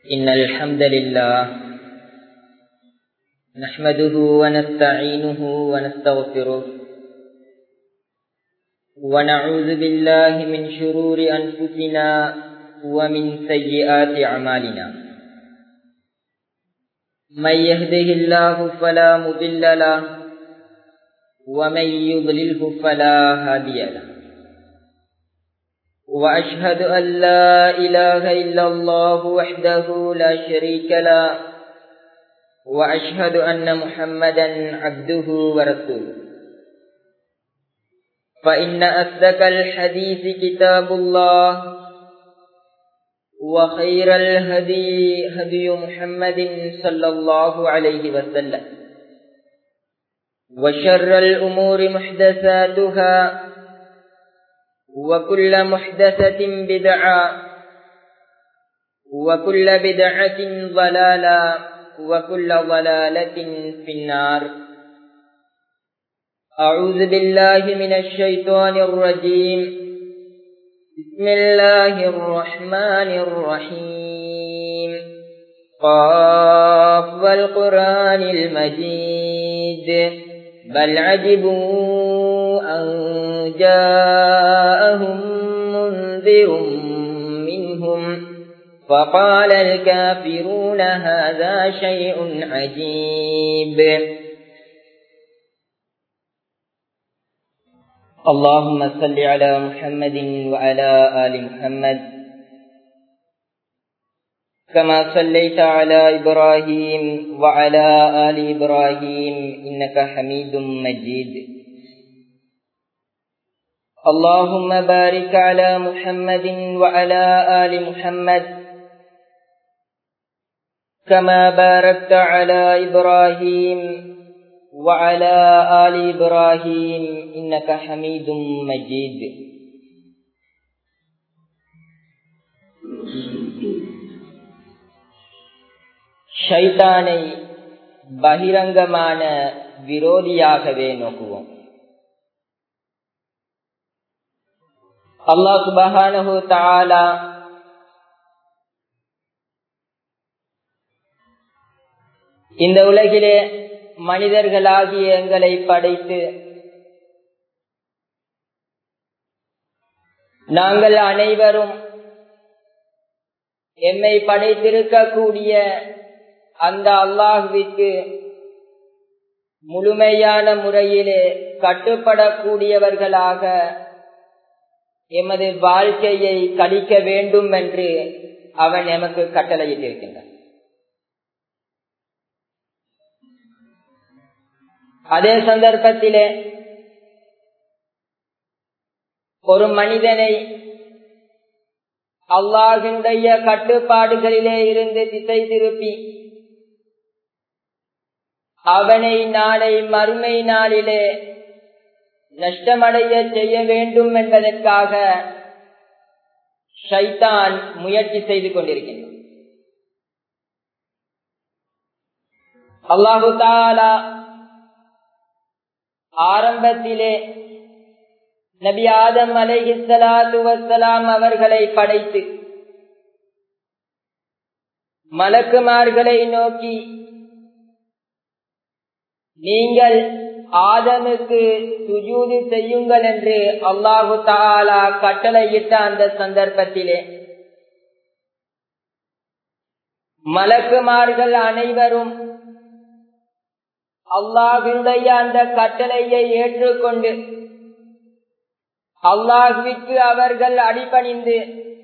إن الحمد لله نحمده ونستعينه ونستغفره ونعوذ بالله من شرور أنفسنا ومن سيئات أعمالنا من يهده الله فلا مضل له ومن يضلله فلا هادي له وأشهد أن لا إله إلا الله وحده لا شريك له وأشهد أن محمدا عبده ورسوله فإن أصدق الحديث كتاب الله وخير الهدي هدي محمد صلى الله عليه وسلم وشر الأمور محدثاتها وكل محدثة بدعة وكل بدعة ضلالة وكل ضلالة في النار أعوذ بالله من الشيطان الرجيم بسم الله الرحمن الرحيم قاف والقرآن المجيد بل عجبوا أن جاءهم منذر منهم فقال الكافرون هذا شيء عجيب اللهم صل على محمد وعلى آل محمد كما صليت على إبراهيم وعلى آل إبراهيم إنك حميد مجيد اللهم بارك على محمد وعلى آل محمد كما باركت على إبراهيم وعلى آل إبراهيم إنك حميد مجيد ஷைத்தானை பகிரங்கமான விரோதியாகவே நோக்குவோம் அல்லாஹ் சுபஹானஹு தஆலா இந்த உலகிலே மனிதர்களாகிய எங்களை படைத்து நாங்கள் அனைவரும் எம்மை படைத்திருக்கக்கூடிய அந்த அல்லாஹுவிற்கு முழுமையான முறையிலே கட்டுப்படக்கூடியவர்களாக எமது வாழ்க்கையை கழிக்க வேண்டும் என்று அவன் எமக்கு கட்டளையிட்டிருக்கின்றான் அதே சந்தர்ப்பத்திலே ஒரு மனிதனை அல்லாஹினுடைய கட்டுப்பாடுகளிலே இருந்து திசை திருப்பி அவனை நாளை மறுமை நாளிலே நஷ்டமடைய செய்ய வேண்டும் என்பதற்காக ஷைத்தான் முயற்சி செய்து கொண்டிருக்கின்றான் அல்லாஹு தாலா ஆரம்பத்திலே நபி ஆதம் அலைஹிஸ்லாத்து வசலாம் அவர்களை படைத்து மலக்குமார்களை நோக்கி நீங்கள் ஆதமுக்கு சுஜூது செய்யுங்கள் என்று அல்லாஹு தாலா கட்டளையிட்ட அந்த சந்தர்ப்பத்திலே மலக்குமார்கள் அனைவரும் அல்லாஹினுடைய அந்த கட்டளையை ஏற்றுக்கொண்டு அல்லாஹுவிற்கு அவர்கள் அடிபணிந்து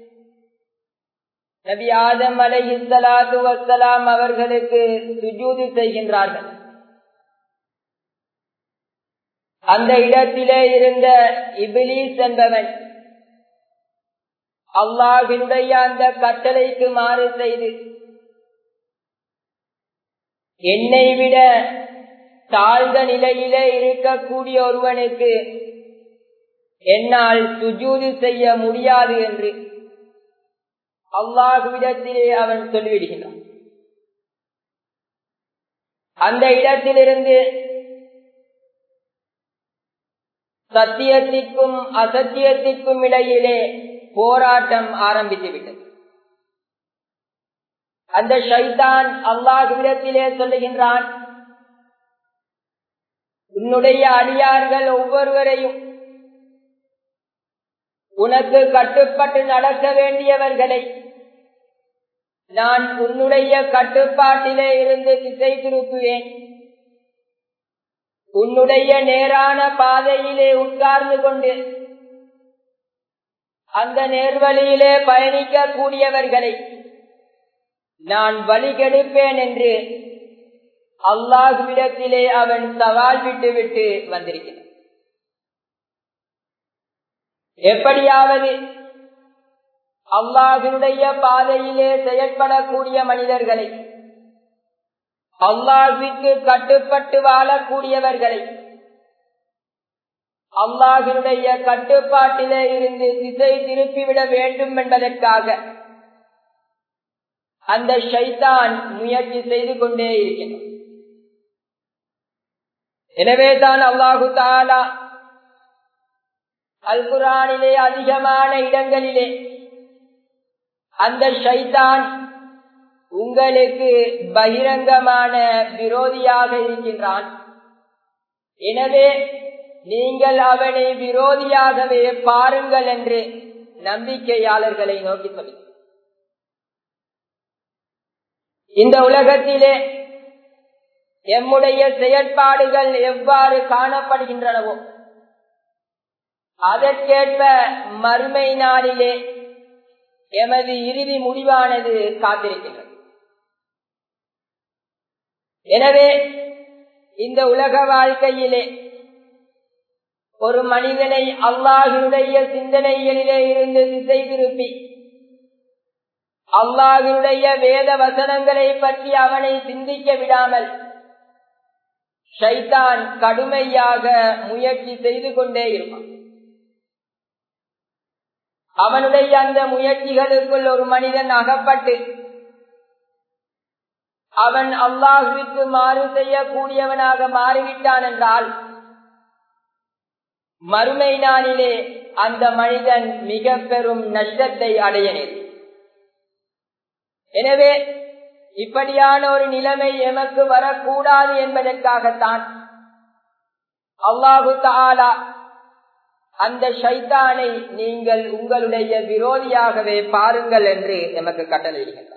நபி ஆதம் அலை இஸ்லாத்து வசலாம் அவர்களுக்கு சுஜூது செய்கின்றார்கள் அந்த இடத்திலே இருந்த இபிலீஸ் என்பவன் அல்லாஹினுடைய அந்த கட்டளைக்கு மாறு செய்து என்னை விட தாழ்ந்த நிலையிலே இருக்கக்கூடிய ஒருவனுக்கு என்னால் சுஜூது செய்ய முடியாது என்று அல்லாஹுவிடத்திலே அவன் சொல்லிவிடுகிறான் அந்த இடத்திலிருந்து சத்தியத்திற்கும் அசத்தியத்திற்கும் இடையிலே போராட்டம் ஆரம்பித்து விட்டது அந்த ஷைத்தான் அல்லாஹுவிடத்திலே சொல்லுகின்றான் உன்னுடைய அடியார்கள் ஒவ்வொருவரையும் உனக்கு கட்டுப்பட்டு நடக்க வேண்டியவர்களை நான் உன்னுடைய கட்டுப்பாட்டிலே இருந்து திசை திருப்புவேன் உன்னுடைய நேரான பாதையிலே உட்கார்ந்து கொண்டு அந்த நேர்வழியிலே பயணிக்க கூடியவர்களை நான் வழிகெடுப்பேன் என்று அல்லாஹுவிடத்திலே அவன் சவால் விட்டு விட்டு வந்திருக்கிறான் எப்படியாவது அல்லாஹினுடைய பாதையிலே செயல்படக்கூடிய மனிதர்களை அல்லாஹிற்கு கட்டுப்பட்டு வாழக்கூடியவர்களை அல்லாஹினுடைய கட்டுப்பாட்டிலே இருந்து திசை திருப்பிவிட வேண்டும் என்பதற்காக அந்த ஷைத்தான் முயற்சி செய்து கொண்டே இருக்கிறான் எனவேதான் அல்லாஹு தாலா அல் குரானிலே அதிகமான இடங்களிலே அந்த ஷைத்தான் உங்களுக்கு பகிரங்கமான விரோதியாக இருக்கின்றான் எனவே நீங்கள் அவனை விரோதியாகவே பாருங்கள் என்று நம்பிக்கையாளர்களை நோக்கி சொல்லி இந்த உலகத்திலே எம்முடைய செயற்பாடுகள் எவ்வாறு காணப்படுகின்றனவோ அதற்கேற்ப மறுமை நாளிலே எமது இறுதி முடிவானது காத்திருக்கின்றது எனவே இந்த உலக வாழ்க்கையிலே ஒரு மனிதனை அல்லாஹினுடைய சிந்தனைகளிலே இருந்து திசை திருப்பி அல்லாஹினுடைய வேத வசனங்களை பற்றி அவனை சிந்திக்க விடாமல் ஷைத்தான் கடுமையாக முயற்சி செய்து கொண்டே இருப்பான் அவனுடைய அந்த முயற்சிகளுக்குள் ஒரு மனிதன் அகப்பட்டு அவன் அல்லாஹுவிற்கு மாறு செய்யக்கூடியவனாக மாறிவிட்டான் என்றால் மறுமை நாளிலே அந்த மனிதன் மிக பெரும் நஷ்டத்தை அடைய நேரும் எனவே இப்படியான ஒரு நிலைமை எமக்கு வரக்கூடாது என்பதற்காகத்தான் அல்லாஹு தாலா அந்த ஷைத்தானை நீங்கள் உங்களுடைய விரோதியாகவே பாருங்கள் என்று எமக்கு கட்டளையிடுகின்றார்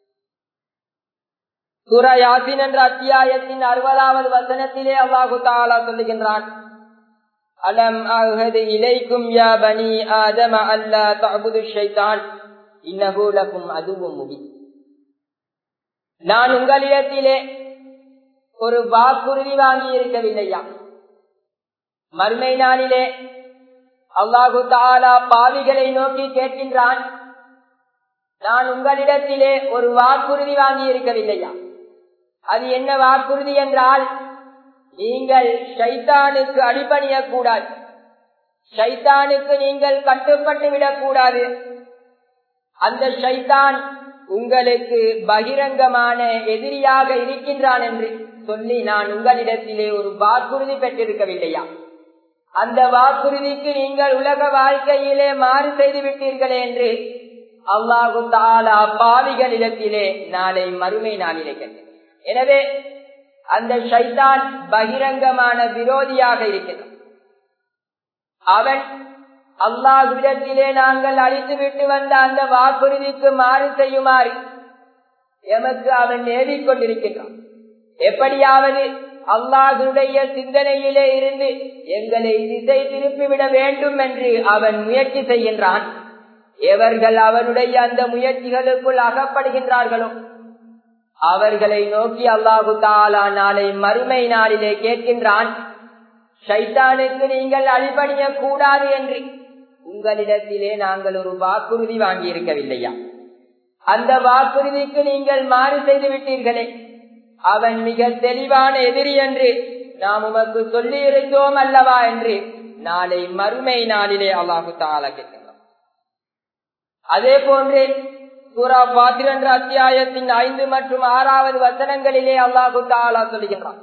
சூரா யாசின் என்ற அத்தியாயத்தின் அறுபதாவது வசனத்திலே அல்லாஹு தாலா சொல்லுகின்றான் அலம் அஹது இலைக்கும் யா பனி ஆதம அல்லா தபுது ஷைத்தான் இன்னஹு லக்கும் அதுவும் முடி நான் உங்களிடத்திலே ஒரு வாக்குறுதி வாங்கி இருக்கவில்லையா மறுமை நாளிலே அல்லாஹு தாலா பாவிகளை நோக்கி கேட்கின்றான் நான் உங்களிடத்திலே ஒரு வாக்குறுதி வாங்கி இருக்கவில்லையா அது என்ன வாக்குறுதி என்றால் நீங்கள் ஷைத்தானுக்கு அடிபணிய கூடாது ஷைத்தானுக்கு நீங்கள் கட்டுப்பட்டு விடக்கூடாது அந்த ஷைத்தான் உங்களுக்கு பகிரங்கமான எதிரியாக இருக்கின்றான் என்று சொல்லி நான் உங்களிடத்திலே ஒரு வாக்குறுதி பெற்றிருக்கவில்லையா அந்த வாக்குறுதிக்கு நீங்கள் உலக வாழ்க்கையிலே மாறு செய்து விட்டீர்களே என்று அல்லாஹு தாலா பாவிகளிடத்திலே நாளை மறுமை நாளிலே கேட்டேன் எனவே அந்த ஷைத்தான் பகிரங்கமான விரோதியாக இருக்கிறான் அவன் அல்லாஹுவிடத்திலே நாங்கள் அழித்துவிட்டு வந்த அந்த வாக்குறுதிக்கு மாறு செய்யுமாறு எமக்கு அவன் ஏவிக் கொண்டிருக்கின்றான் எப்படியாவது அல்லாஹுடைய சிந்தனையிலே இருந்து எங்களை திசை திருப்பிவிட வேண்டும் என்று அவன் முயற்சி செய்கின்றான் எவர்கள் அவனுடைய அந்த முயற்சிகளுக்குள் அகப்படுகின்றார்களோ அவர்களை நோக்கி அல்லாஹு தாலா நாளை மறுமை நாளிலே கேட்கின்றான் ஷைத்தானுக்கு நீங்கள் அழிபணிய கூடாது என்று உங்களிடத்திலே நாங்கள் ஒரு வாக்குறுதி வாங்கி இருக்கவில்லையா அந்த வாக்குறுதிக்கு நீங்கள் மாறு செய்து விட்டீர்களே அவன் மிக தெளிவான எதிரி என்று நாம் உமக்கு சொல்லி இருந்தோம் அல்லவா என்று நாளை மறுமை நாளிலே அல்லாஹு தாலா கேட்கின்றோம் அதே போன்று சூரா பாத்திர என்ற அத்தியாயத்தின் ஐந்து மற்றும் ஆறாவது வசனங்களிலே அல்லாஹு தாலா சொல்லுகின்றான்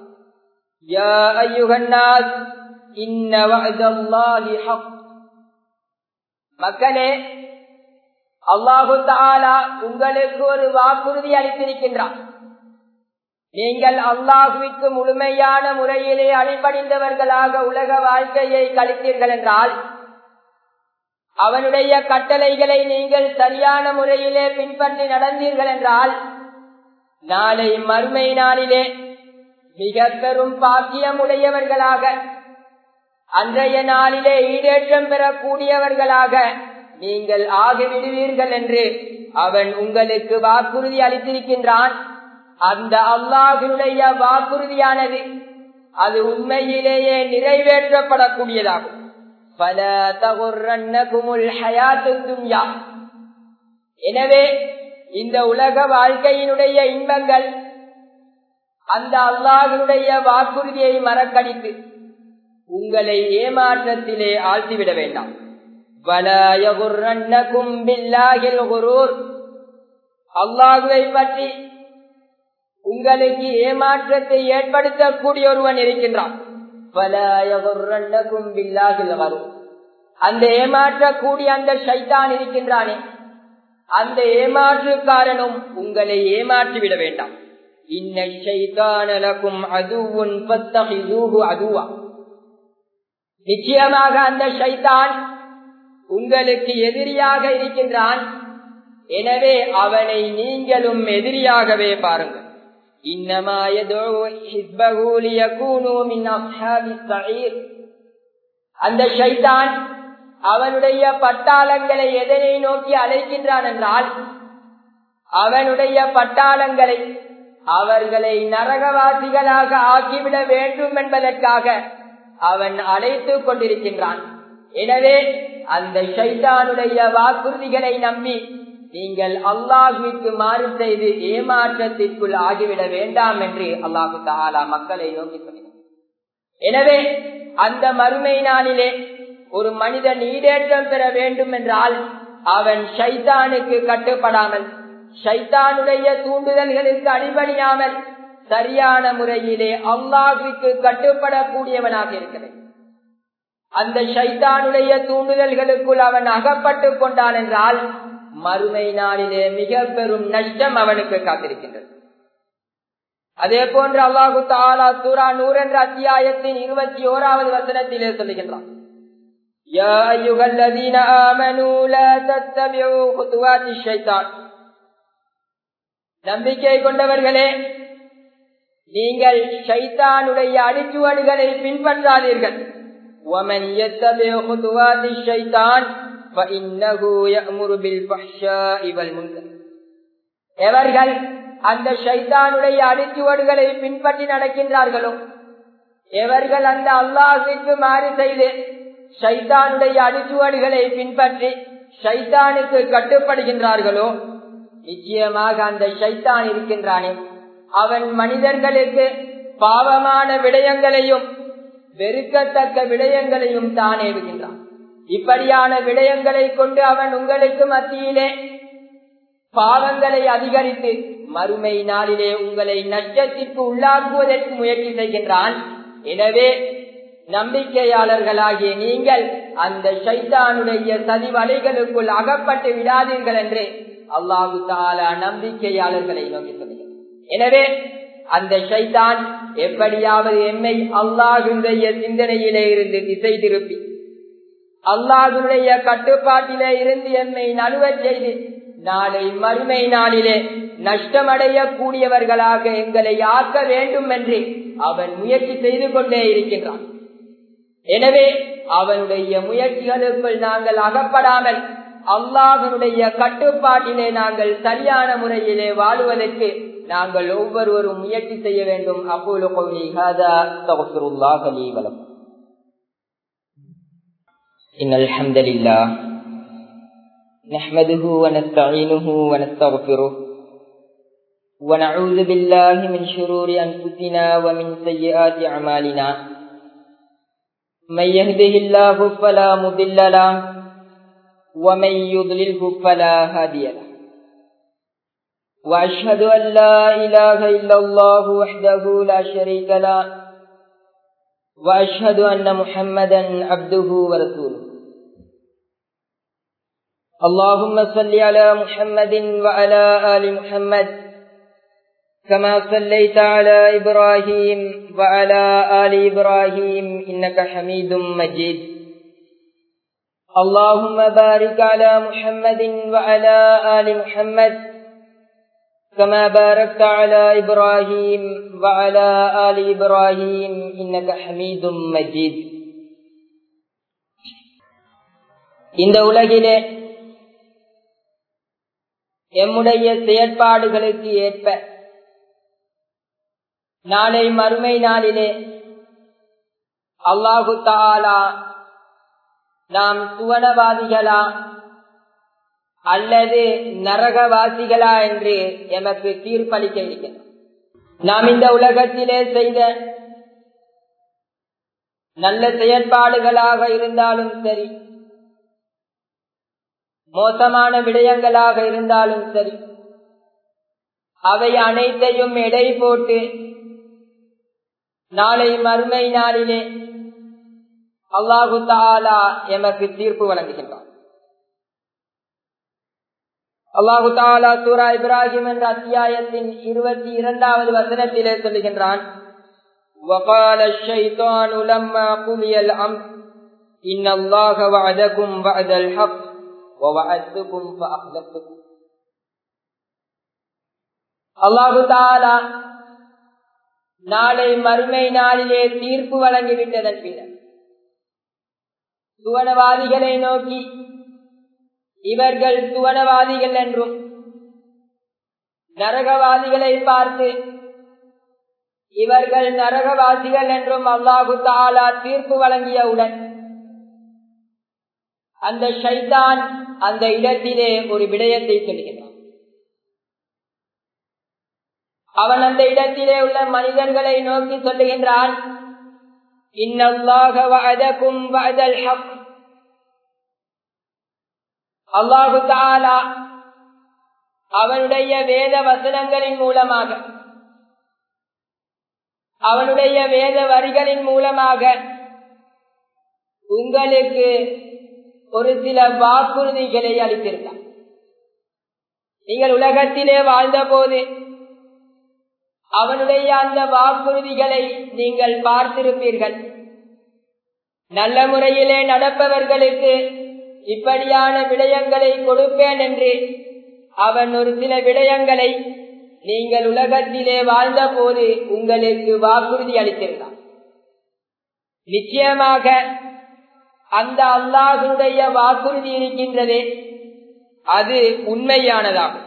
மக்களே அல்லாஹு தாலா உங்களுக்கு ஒரு வாக்குறுதி அளித்திருக்கின்றார் நீங்கள் அல்லாஹுவிற்கு முழுமையான முறையிலே அடிபணிந்தவர்களாக உலக வாழ்க்கையை கழித்தீர்கள் என்றால் அவனுடைய கட்டளைகளை நீங்கள் சரியான முறையிலே பின்பற்றி நடந்தீர்கள் என்றால் நாளை மறுமை நாளிலே மிக பெரும் பாக்கியமுடையவர்களாக அன்றைய நாளிலே ஈடேற்றம் பெறக்கூடியவர்களாக நீங்கள் ஆகிவிடுவீர்கள் என்று அவன் உங்களுக்கு வாக்குறுதி அளித்திருக்கின்றான் அந்த அல்லாஹினுடைய வாக்குறுதியானது அது உண்மையிலேயே நிறைவேற்றப்படக்கூடியதாகும் பல தகுரன்னகுமுல் ஹயாத்து துன்யா எனவே இந்த உலக வாழ்க்கையினுடைய இன்பங்கள் அந்த அல்லாஹினுடைய வாக்குறுதியை மறக்கடித்து உங்களை ஏமாற்றத்திலே ஆழ்த்திவிட வேண்டாம் அல்லாஹுவை பற்றி உங்களுக்கு ஏமாற்றத்தை ஏற்படுத்தக்கூடிய ஒருவன் இருக்கின்றான் அந்த ஏமாற்றக்கூடிய அந்த சைத்தான் இருக்கின்றானே அந்த ஏமாற்றுக்காரனும் உங்களை ஏமாற்றிவிட வேண்டாம் இன்ன சைத்தானலக்கும் அதுவும் அதுவா நிச்சயமாக அந்த சைத்தான் உங்களுக்கு எதிரியாக இருக்கின்றான் எனவே அவனை நீங்களும் எதிரியாகவே பாருங்கள் இன்னமா அந்த ஷைதான் அவனுடைய பட்டாளங்களை எதனை நோக்கி அழைக்கின்றான் என்றால் அவனுடைய பட்டாளங்களை அவர்களை நரகவாசிகளாக ஆக்கிவிட வேண்டும் என்பதற்காக அவன் அழைத்து கொண்டிருக்கின்றான் எனவே அந்த ஷைத்தானுடைய வாக்குறுதிகளை நம்பி நீங்கள் அல்லாஹுவிற்கு மாறு செய்து ஏமாற்றத்திற்குள் ஆகிவிட வேண்டாம் என்று அல்லாஹு தாலா மக்களை நோக்கி சொன்னார் எனவே அந்த மறுமை நாளிலே ஒரு மனிதன் ஈடேற்றம் பெற வேண்டும் என்றால் அவன் ஷைத்தானுக்கு கட்டுப்படாமல் ஷைத்தானுடைய தூண்டுதல்களுக்கு அடிபணியாமல் சரியான முறையிலே அல்லாஹுக்கு கட்டுப்படக்கூடியவனாக இருக்கிறேன் அந்த ஷைத்தானுடைய தூண்டுதல்களுக்குள் அவன் அகப்பட்டு கொண்டான் என்றால் மறுமை நாளிலே மிக பெரும் நஷ்டம் அவனுக்கு காத்திருக்கின்றது அதே போன்று அல்லாஹு தாலா சூரா நூறு என்ற அத்தியாயத்தின் இருபத்தி ஓராவது வசனத்திலே சொல்லுகின்றான் يا أيها الذين آمنوا لا تتبعوا خطوات الشيطان நம்பிக்கை கொண்டவர்களே நீங்கள் ஷைத்தானுடைய அடிச்சுவடுகளை பின்பற்றாதீர்கள் ومن يتبع خطوات الشيطان فإنه يأمر بالفحشاء والمنكر எவர்கள் அந்த ஷைத்தானுடைய அடிச்சுவடுகளை பின்பற்றி நடக்கின்றார்களோ எவர்கள் அந்த அல்லாஹிற்கு மாறு செய்து ஷைத்தானுடைய அடிச்சுவடுகளை பின்பற்றி ஷைத்தானுக்கு கட்டுப்படுகின்றார்களோ நிச்சயமாக அந்த ஷைத்தான் இருக்கின்றானே அவன் மனிதர்களுக்கு பாவமான விடயங்களையும் வெறுக்கத்தக்க விடயங்களையும் தான் ஏவுகின்றான் இப்படியான விடயங்களை கொண்டு அவன் உங்களுக்கு மத்தியிலே பாவங்களை அதிகரித்து மறுமை நாளிலே உங்களை நஷ்டத்திற்கு உள்ளாக்குவதற்கு முயற்சி செய்கின்றான் எனவே நம்பிக்கையாளர்களாகிய நீங்கள் அந்த சைத்தானுடைய சதி வலைகளுக்குள் அகப்பட்டு விடாதீர்கள் என்று அல்லாஹு தாலா நம்பிக்கையாளர்களை நோக்கி சொல்லுங்கள் எனவே அந்த ஷைத்தான் எப்படியாவது எம்மை அல்லாஹுடைய சிந்தனையிலே இருந்து திசை திருப்பி அல்லாஹுடைய கட்டுப்பாட்டிலே இருந்து எம்மை நழுவச் செய்து நாளை மறுமை நாளிலே நஷ்டமடைய கூடியவர்களாக எங்களை ஆக்க வேண்டும் என்று அவன் முயற்சி செய்து கொண்டே இருக்கின்றான் எனவே அவனுடைய முயற்சிகளுக்குள் நாங்கள் அகப்படாமல் அல்லாஹனுடைய கட்டுப்பாட்டிலே நாங்கள் சரியான முறையிலே வாழுவதற்கு நாங்கள் ஒவ்வொருவரும் முயற்சி செய்ய வேண்டும் அப்போது வலம் إن الحمد لله نحمده ونستعينه ونستغفره ونعوذ بالله من شرور أنفسنا ومن سيئات أعمالنا من يهده الله فلا مضل له ومن يضلله فلا هادي له وأشهد أن لا إله إلا الله وحده لا شريك له وأشهد أن محمدا عبده ورسوله اللهم صل على محمد وعلى آل محمد كما صليت على إبراهيم وعلى آل إبراهيم إنك حميد مجيد اللهم بارك على محمد وعلى آل محمد كما باركت على إبراهيم وعلى آل إبراهيم إنك حميد مجيد இந்த உலகிலே எம்முடைய செயற்பாடுகளுக்கு ஏற்ப நாளை மறுமை நாளிலே அல்லாஹு தாலா நாம் சுவனவாதிகளா அல்லது நரகவாசிகளா என்று எமக்கு தீர்ப்பளிக்க இருக்கிறோம் நாம் இந்த உலகத்திலே செய்த நல்ல செயற்பாடுகளாக இருந்தாலும் சரி மோசமான விடயங்களாக இருந்தாலும் சரி அவை அனைத்தையும் எடை போட்டு நாளை மறுமை நாளிலே அல்லாஹு தாலா எமக்கு தீர்ப்பு வழங்குகின்றான் அல்லாஹு தாலா சூரா இப்ராஹிம் என்ற அத்தியாயத்தின் இருபத்தி இரண்டாவது வசனத்திலே சொல்லுகின்றான் وقال الشيطان لما قضي الأمر إن الله وعدكم وعد الحق ووعدتكم فأخلفتكم அல்லாஹு தாலா நாளை மறுமை நாளிலே தீர்ப்பு வழங்கிவிட்டதன் பின்னர் சுவனவாதிகளை நோக்கி இவர்கள் சுவனவாதிகள் என்றும் நரகவாதிகளை பார்த்து இவர்கள் நரகவாசிகள் என்றும் அல்லாஹு தாலா தீர்ப்பு வழங்கியவுடன் அந்த ஷைதான் அந்த இடத்திலே ஒரு விடயத்தை சொல்கிறான் அவன் அந்த இடத்திலே உள்ள மனிதர்களை நோக்கி சொல்லுகின்றான் அல்லாஹு தாலா அவனுடைய வேத வசனங்களின் மூலமாக அவனுடைய வேத வரிகளின் மூலமாக உங்களுக்கு ஒரு சில வாக்குறுதிகளை அளித்திருந்தார் நீங்கள் உலகத்திலே வாழ்ந்த போது அவனுடைய அந்த வாக்குறுதிகளை நீங்கள் பார்த்திருப்பீர்கள் நல்ல முறையிலே நடப்பவர்களுக்கு இப்படியான விடயங்களை கொடுப்பேன் என்று அவன் ஒரு சில விடயங்களை நீங்கள் உலகத்திலே வாழ்ந்த போது உங்களுக்கு வாக்குறுதி அளித்திருந்தான் நிச்சயமாக அந்த அல்லாஹனுடைய வாக்குறுதி இருக்கின்றதே அது உண்மையானதாகும்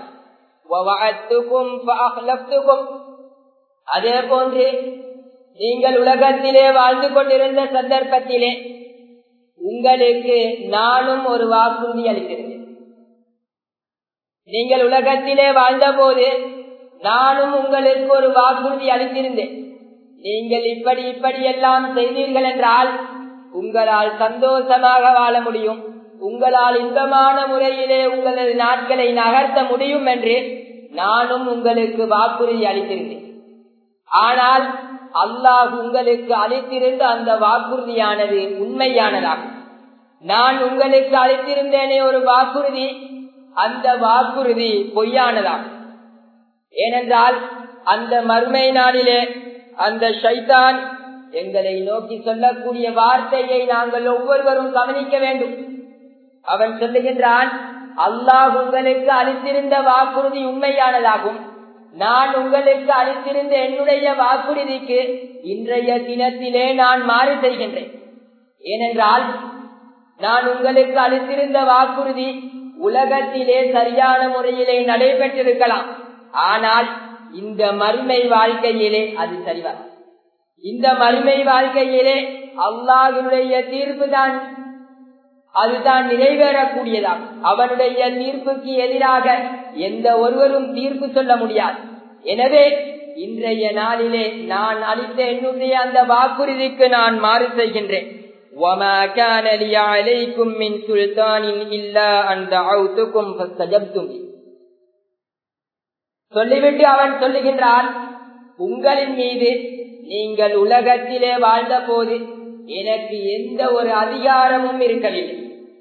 அதே போன்று நீங்கள் உலகத்திலே வாழ்ந்து கொண்டிருந்த சந்தர்ப்பத்திலே உங்களுக்கு நானும் ஒரு வாக்குறுதி அளித்திருந்தேன் நீங்கள் உலகத்திலே வாழ்ந்தபோது நானும் உங்களுக்கு ஒரு வாக்குறுதி அளித்திருந்தேன் நீங்கள் இப்படி இப்படி எல்லாம் செய்தீர்கள் என்றால் உங்களால் சந்தோஷமாக வாழ முடியும் உங்களால் இன்பமான முறையிலே உங்களது நாட்களை நகர்த்த முடியும் என்று நானும் உங்களுக்கு வாக்குறுதி அளித்திருந்தேன் ஆனால் அல்லாஹ் உங்களுக்கு அளித்திருந்த அந்த வாக்குறுதியானது உண்மையானதாகும் நான் உங்களுக்கு அளித்திருந்தேனே ஒரு வாக்குறுதி அந்த வாக்குறுதி பொய்யானதாகும் ஏனென்றால் அந்த மறுமை நாளிலே அந்த ஷைத்தான் எங்களை நோக்கி சொல்லக்கூடிய வார்த்தையை நாங்கள் ஒவ்வொருவரும் கவனிக்க வேண்டும் அவன் சொல்லுகின்றான் அல்லாஹ் உங்களுக்கு அளித்திருந்த வாக்குறுதி உண்மையானதாகும் நான் உங்களுக்கு அளித்திருந்த என்னுடைய வாக்குறுதிக்கு இன்றைய தினத்திலே நான் மாறி செய்கின்றேன் ஏனென்றால் நான் உங்களுக்கு அளித்திருந்த வாக்குறுதி உலகத்திலே சரியான முறையிலே நடைபெற்றிருக்கலாம் ஆனால் இந்த மறுமை வாழ்க்கையிலே அது சரிவர இந்த மறுமை வாழ்க்கையிலே அல்லாஹினுடைய தீர்ப்பு தான் அதுதான் நிறைவேறக்கூடியதாகும் அவனுடைய தீர்ப்புக்கு எதிராக எந்த ஒருவரும் தீர்ப்பு சொல்ல முடியாது எனவே இன்றைய நாளிலே நான் அளித்த என்னுடைய அந்த வாக்குறுதிக்கு நான் மாறு செய்கின்றேன் وَمَا كَانَ لِيَ عَلَيْكُمْ مِنْ سُلْطَانٍ إِلَّا أَنْ دَعَوْتُكُمْ فَاسْتَجَبْتُمْ لِي சொல்லிவிட்டு அவன் சொல்லுகின்றான் உங்களின் மீது நீங்கள் உலகத்திலே வாழ்ந்த போது எனக்கு எந்த ஒரு அதிகாரமும் இருக்கவில்லை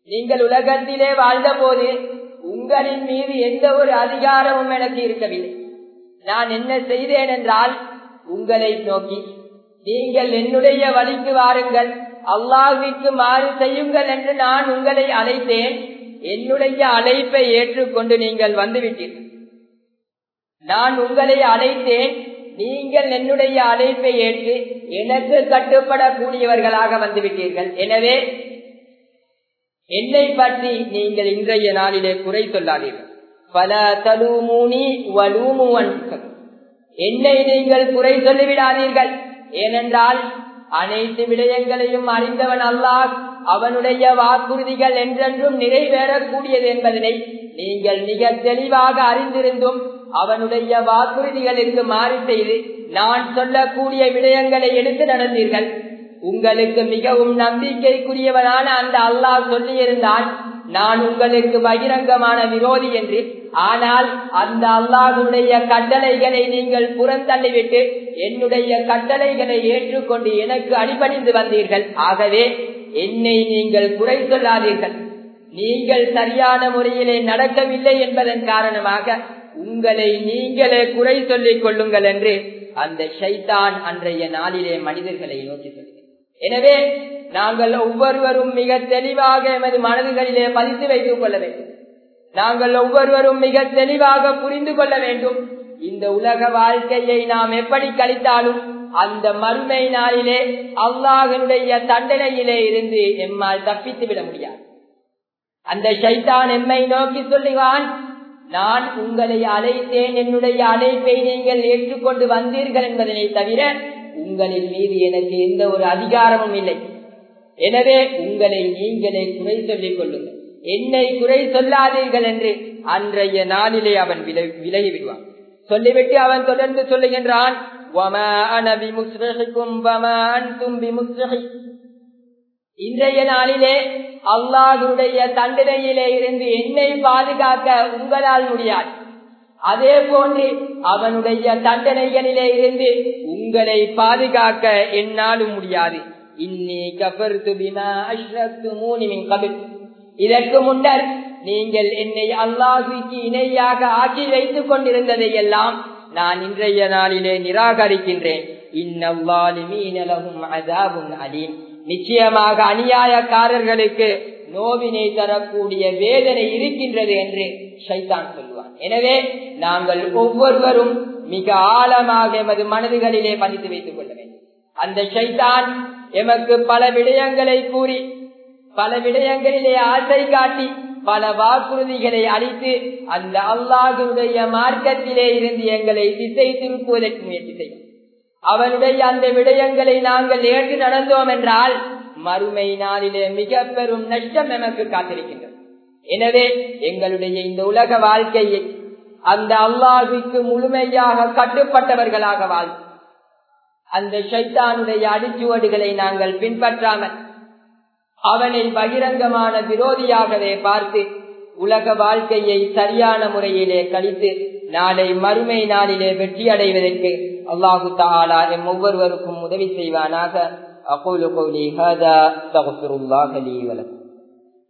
நீங்கள் உலகத்திலே வாழ்ந்த போது உங்களின் மீது எந்த ஒரு அதிகாரமும் எனக்கு இருக்கவில்லை நான் என்ன செய்தேன் என்றால் உங்களை நோக்கி நீங்கள் என்னுடைய வழிக்கு வாருங்கள் அல்லாஹ்விற்கு மாறு செய்யுங்கள் என்று நான் உங்களை அழைத்தேன் என்னுடைய அழைப்பை ஏற்றுக்கொண்டு நீங்கள் வந்துவிட்டீர்கள் நான் உங்களை அழைத்தேன் நீங்கள் என்னுடைய அழைப்பை ஏற்று எனக்கு கட்டுப்படக்கூடியவர்களாக வந்துவிட்டீர்கள் எனவே என்னை பற்றி நீங்கள் இன்றைய நாளிலே குறை சொல்லாதீர்கள் பல தலூமூனி வலூமுவன் என்னை நீங்கள் குறை சொல்லிவிடாதீர்கள் ஏனென்றால் அனைத்து விடயங்களையும் அறிந்தவன் அல்லாஹ் அவனுடைய வாக்குறுதிகள் என்றென்றும் நிறைவேறக்கூடியது என்பதனை நீங்கள் மிக தெளிவாக அறிந்திருந்தும் அவனுடைய வாக்குறுதிகளுக்கு மாறி செய்து நான் சொல்லக்கூடிய விடயங்களை எடுத்து நடந்தீர்கள் உங்களுக்கு மிகவும் நம்பிக்கைக்குரியவனான அந்த அல்லாஹ் சொல்லியிருந்தான் நான் உங்களுக்கு பகிரங்கமான விரோதி என்று ஆனால் அந்த அல்லாஹுடைய கட்டளைகளை நீங்கள் புறந்தள்ளிவிட்டு என்னுடைய கட்டளைகளை ஏற்றுக்கொண்டு எனக்கு அடிபணிந்து வந்தீர்கள் ஆகவே என்னை நீங்கள் குறை சொல்லாதீர்கள் நீங்கள் சரியான முறையிலே நடக்கவில்லை என்பதன் காரணமாக உங்களை நீங்களே குறை சொல்லிக் கொள்ளுங்கள் என்று அந்த ஷைத்தான் அன்றைய நாளிலே மனிதர்களை நோக்கி சொல்கிறார் எனவே நாங்கள் ஒவ்வொருவரும் மிக தெளிவாக எமது மனதுகளிலே பதித்து வைத்துக் கொள்ள வேண்டும் நாங்கள் ஒவ்வொருவரும் மிக தெளிவாக புரிந்து கொள்ள வேண்டும் இந்த உலக வாழ்க்கையை நாம் எப்படி கழித்தாலும் அந்த மறுமை நாளிலே அல்லாஹனுடைய தண்டனையிலே இருந்து எம்மால் தப்பித்து விட முடியாது அந்த சைத்தான் எம்மை நோக்கி சொல்லுவான் நான் உங்களை அழைத்தேன் என்னுடைய அழைப்பை நீங்கள் ஏற்றுக்கொண்டு வந்தீர்கள் என்பதனை தவிர உங்களின் மீது எனக்கு எந்த ஒரு அதிகாரமும் இல்லை எனவே உங்களை நீங்களே குறை சொல்லிக் கொள்ளுங்கள் என்னை குறை சொல்லாதீர்கள் என்று அன்றைய நாளிலே அவன் விலகி விடுவான் சொல்லிவிட்டு அவன் தொடர்ந்து சொல்லுகின்றான் இன்றைய நாளிலே அல்லாஹுடைய தண்டனையிலே இருந்து என்னை பாதுகாக்க உங்களால் முடியாது அதே போன்று அவனுடைய தண்டனைகளிலே இருந்து உங்களை பாதுகாக்க என்னாலும் முடியாது இன்னி கபர்து பிமா அஷ்ரத்து மூனிமின் கபில் இதற்கு முன்னர் நீங்கள் என்னை அல்லாஹுக்கு இணையாக ஆக்கி வைத்துக் கொண்டிருந்ததை எல்லாம் நான் இன்றைய நாளிலே நிராகரிக்கின்றேன் அலீம் நிச்சயமாக அநியாயக்காரர்களுக்கு நோவினை தரக்கூடிய வேதனை இருக்கின்றது என்று ஷைத்தான் சொல்லுவான் எனவே நாங்கள் ஒவ்வொருவரும் மிக ஆழமாக எமது மனதுகளிலே பதித்து வைத்துக் கொள்ள வேண்டும் அந்த ஷைத்தான் எமக்கு பல விடயங்களை கூறி பல விடயங்களிலே ஆசை காட்டி பல வாக்குறுதிகளை அளித்து அந்த அல்லாஹுடைய மார்க்கத்திலே இருந்து எங்களை திசை திருப்புவதற்கு முயற்சி செய்யும் அவனுடைய அந்த விடயங்களை நாங்கள் ஏற்று நடந்தோம் என்றால் மறுமை நாளிலே மிக பெரும் நஷ்டம் எமக்கு காத்திருக்கின்றது எனவே எங்களுடைய இந்த உலக வாழ்க்கையை அந்த அல்லாஹுக்கு முழுமையாக கட்டுப்பட்டவர்களாக வாழ் அந்த ஷைத்தானுடைய அடிச்சுவடுகளை நாங்கள் பின்பற்றாமல் அவனை பகிரங்கமான விரோதியாகவே பார்த்து உலக வாழ்க்கையை சரியான முறையிலே கழித்து நாளை மறுமை நாளிலே வெற்றி அடைவதற்கு அல்லாஹு தாலா எம் ஒவ்வொருவருக்கும் உதவி செய்வானாக அகூலு கௌலி ஹதா தகுஃபிருல்லாஹ் லீ வலக்கும்